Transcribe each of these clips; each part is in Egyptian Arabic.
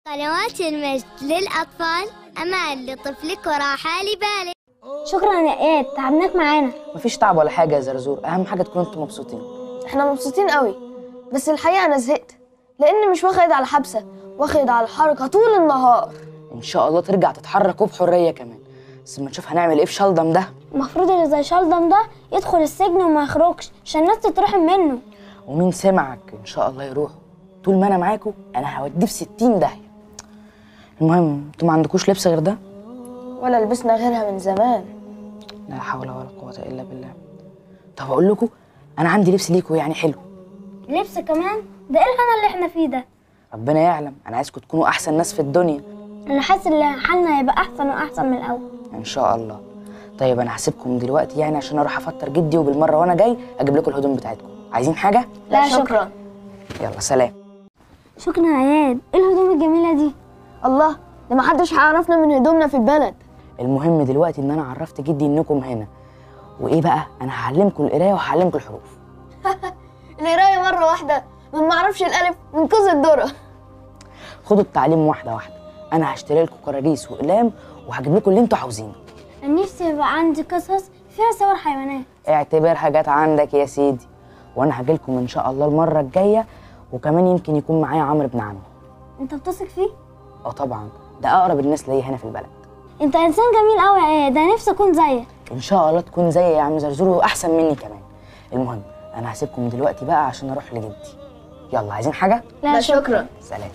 قنوات المجد للأطفال أمان لطفلك وراحة لبالك شكرا يا اياد تعبناك معانا مفيش تعب ولا حاجه يا زرزور اهم حاجه تكونوا انتوا مبسوطين احنا مبسوطين قوي بس الحقيقه انا زهقت لاني مش واخد على حبسه واخد على الحركه طول النهار ان شاء الله ترجع تتحرك وبحريه كمان بس ما نشوف هنعمل ايه في شلدم ده المفروض اللي زي شلدم ده يدخل السجن وما يخرجش عشان الناس تترحم منه ومين سمعك ان شاء الله يروح طول ما انا معاكم انا هوديه في 60 داهيه المهم انتوا ما عندكوش لبس غير ده ولا لبسنا غيرها من زمان لا حول ولا قوه الا بالله طب اقول لكم انا عندي لبس ليكوا يعني حلو لبس كمان ده ايه الهنا اللي احنا فيه ده ربنا يعلم انا عايزكم تكونوا احسن ناس في الدنيا انا حاسس ان حالنا هيبقى احسن واحسن من الاول ان شاء الله طيب انا هسيبكم دلوقتي يعني عشان اروح افطر جدي وبالمره وانا جاي اجيب لكم الهدوم بتاعتكم عايزين حاجه لا شكرا يلا سلام شكرا يا اياد ايه الهدوم الجميله دي الله ده محدش هيعرفنا من هدومنا في البلد المهم دلوقتي ان انا عرفت جدي انكم هنا وايه بقى انا هعلمكم القرايه وهعلمكم الحروف القرايه مره واحده ما معرفش الالف من كوز الذره خدوا التعليم واحده واحده انا هشتري لكم كراريس واقلام وهجيب لكم اللي انتوا عاوزينه انا نفسي يبقى عندي قصص فيها صور حيوانات اعتبرها جت عندك يا سيدي وانا هاجي لكم ان شاء الله المره الجايه وكمان يمكن يكون معايا عمرو بن عمي انت بتثق فيه اه طبعا ده اقرب الناس ليا هنا في البلد انت انسان جميل قوي يا اياد ده نفسي اكون زيك ان شاء الله تكون زي يا عم زرزور واحسن مني كمان المهم انا هسيبكم دلوقتي بقى عشان اروح لجدي يلا عايزين حاجه لا شكرا سلام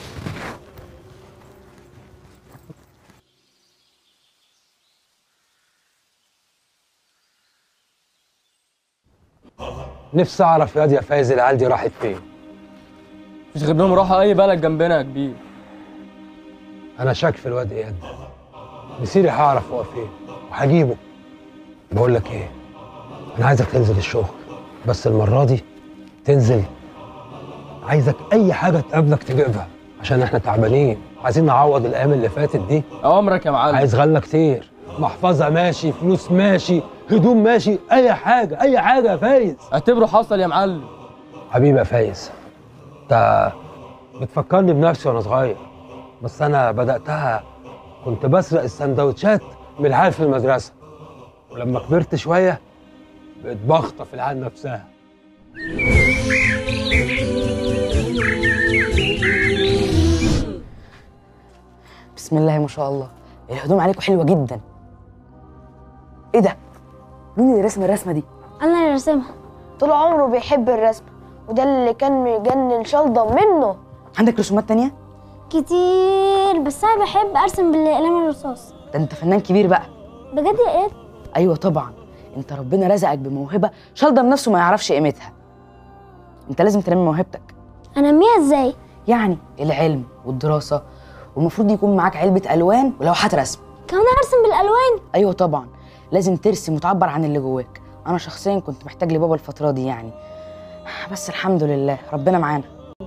نفسي اعرف ياض يا فايز العيال دي راحت فين مش غير انهم راحوا اي بلد جنبنا يا كبير انا شاك في الواد اياد مسيري هعرف هو فين وهجيبه بقول لك ايه انا عايزك تنزل الشغل بس المره دي تنزل عايزك اي حاجه تقابلك تجيبها عشان احنا تعبانين عايزين نعوض الايام اللي فاتت دي اوامرك يا معلم عايز غله كتير محفظه ماشي فلوس ماشي هدوم ماشي اي حاجه اي حاجه يا فايز اعتبره حصل يا معلم حبيبي يا فايز انت بتفكرني بنفسي وانا صغير بس انا بداتها كنت بسرق السندوتشات من العيال في المدرسه ولما كبرت شويه بقيت بخطف العيال نفسها بسم الله ما شاء الله الهدوم عليكم حلوه جدا ايه ده مين اللي رسم الرسمه دي انا اللي راسمها طول عمره بيحب الرسم وده اللي كان مجنن شلضم منه عندك رسومات تانية كتير بس انا بحب ارسم بالاقلام الرصاص ده انت فنان كبير بقى بجد يا اياد ايوه طبعا انت ربنا رزقك بموهبه شلدم نفسه ما يعرفش قيمتها انت لازم تنمي موهبتك انميها ازاي يعني العلم والدراسه والمفروض يكون معاك علبه الوان ولوحات رسم كمان ارسم بالالوان ايوه طبعا لازم ترسم وتعبر عن اللي جواك انا شخصيا كنت محتاج لبابا الفتره دي يعني بس الحمد لله ربنا معانا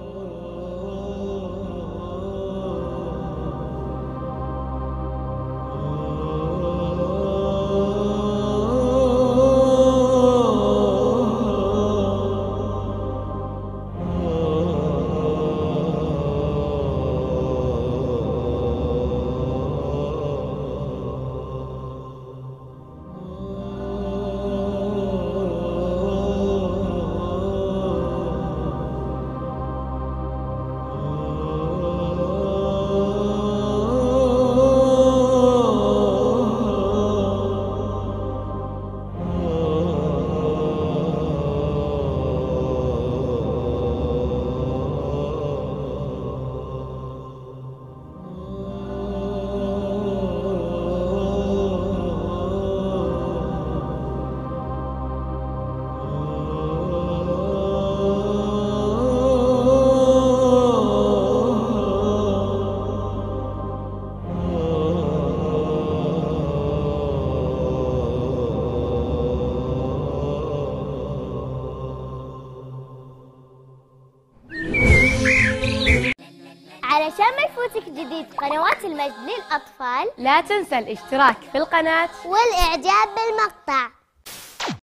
علشان ما يفوتك جديد قنوات المجد للأطفال لا تنسى الاشتراك في القناة والإعجاب بالمقطع